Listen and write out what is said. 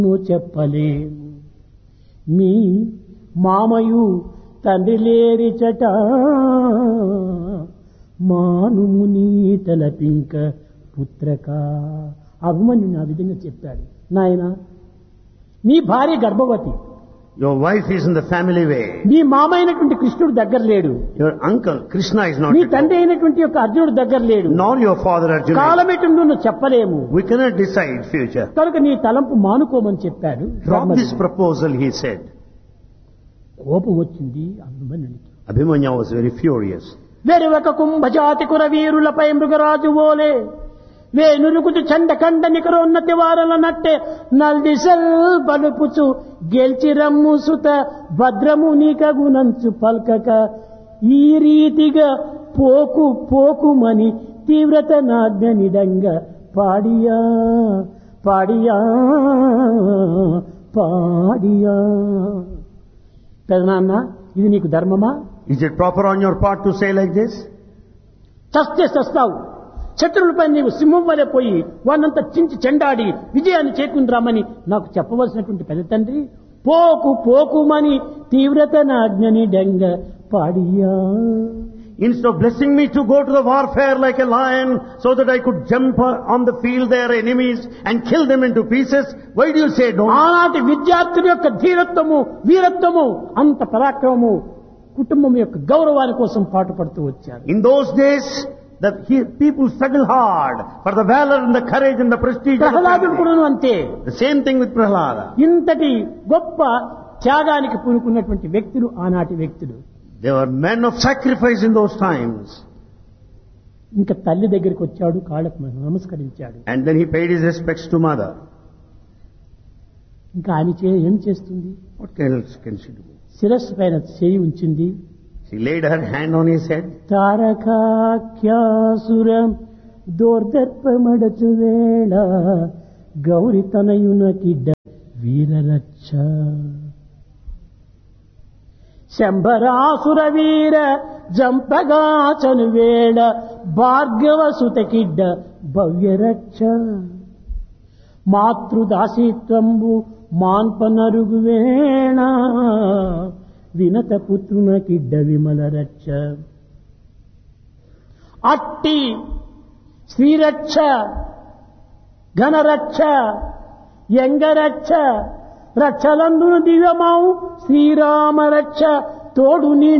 నువ్వు చెప్పలేము మీ మామయు తండ్రి లేరిచట మానుము నీ తలపింక పుత్రక అభిమన్యుని ఆ విధంగా చెప్పాడు నాయన నీ భార్య గర్భవతి Your wife is in the family way. నీ మామ అయినటువంటి కృష్ణుడు దగ్గర లేడు Your uncle, Krishna, is not నీ at తండ్రి home. అయినటువంటి యొక్క అర్జునుడు దగ్గర లేడు Nor your father Arjuna. కాలమేటం నువ్వు చెప్పలేము We cannot decide future. కనుక నీ తలంపు మానుకోమని చెప్పాడు Drop this ధర్మజుడు. proposal, he said. కోపం వచ్చింది అభిమన్యునికి Abhimanyu was very furious. వెరువక కుంభజాతి కుర వీరులపై మృగరాజు ఓలే వేనురుకుతు చండ కండ నికరోన్నతి వారల నట్టే నల్దిసల్ బలుపుచు గెల్చి రమ్ము సుత భద్రము నీకగునంచు పల్కక ఈ రీతిగా పోకు పోకుమని తీవ్రత నాజ్ఞనిడంగా పాడియా పాడియా పాడియా పెదనాన్న ఇది నీకు ధర్మమా Is it proper on your part to say like this? చస్తే చస్తావు శత్రువులపై నీవు సింహం వలె పోయి వానంతా చించి చెండాడి విజయాన్ని చేకుందిరామని నాకు చెప్పవలసినటువంటి పెద్ద తండ్రి పోకు పోకుమని తీవ్రత నాజ్ఞని డెంగ పాడియా Instead of blessing me to go to the warfare like a lion so that I could jump on the field their enemies and kill them into pieces, why do you say don't? ఆనాటి విద్యార్థుల యొక్క ధీరత్వము వీరత్వము అంత పరాక్రమము కుటుంబం యొక్క గౌరవాని కోసం పాటుపడుతూ వచ్చారు In those days, the he- people struggle hard for the valor and the courage and the prestige of the ప్రహ్లాదుడు family. కూడా అంతే The same thing with Prahlada. ఇంతటి గొప్ప త్యాగానికి పూనుకున్నటువంటి వ్యక్తులు ఆనాటి వ్యక్తులు They were men of sacrifice in those times. ఇంకా తల్లి దగ్గరికి వచ్చాడు కాళ్ళకు నమస్కరించాడు And then he paid his respects to mother. ఇంకా ఆమె చే ఏం చేస్తుంది What else can she do? శిరస్సు పైన చేయి ఉంచింది She laid her hand on his head. తారకాఖ్యాసురం దోర్దర్పమడచు వేళ గౌరి తనయునకిడ్డ వీరరచ్చ శంభరాసుర వీర జంపగాచను వేళ భార్గవ సుతకిడ్డ భవ్యరక్ష మాతృదాసిత్వంబు మాన్పనరుగు వేణ వినత పుత్రునకిడ్డ విమల రక్ష అట్టి శ్రీరక్ష ఘనరక్ష ఎంగరక్ష రక్షలందును దివ్యమావు శ్రీరామ రక్ష తోడు నీ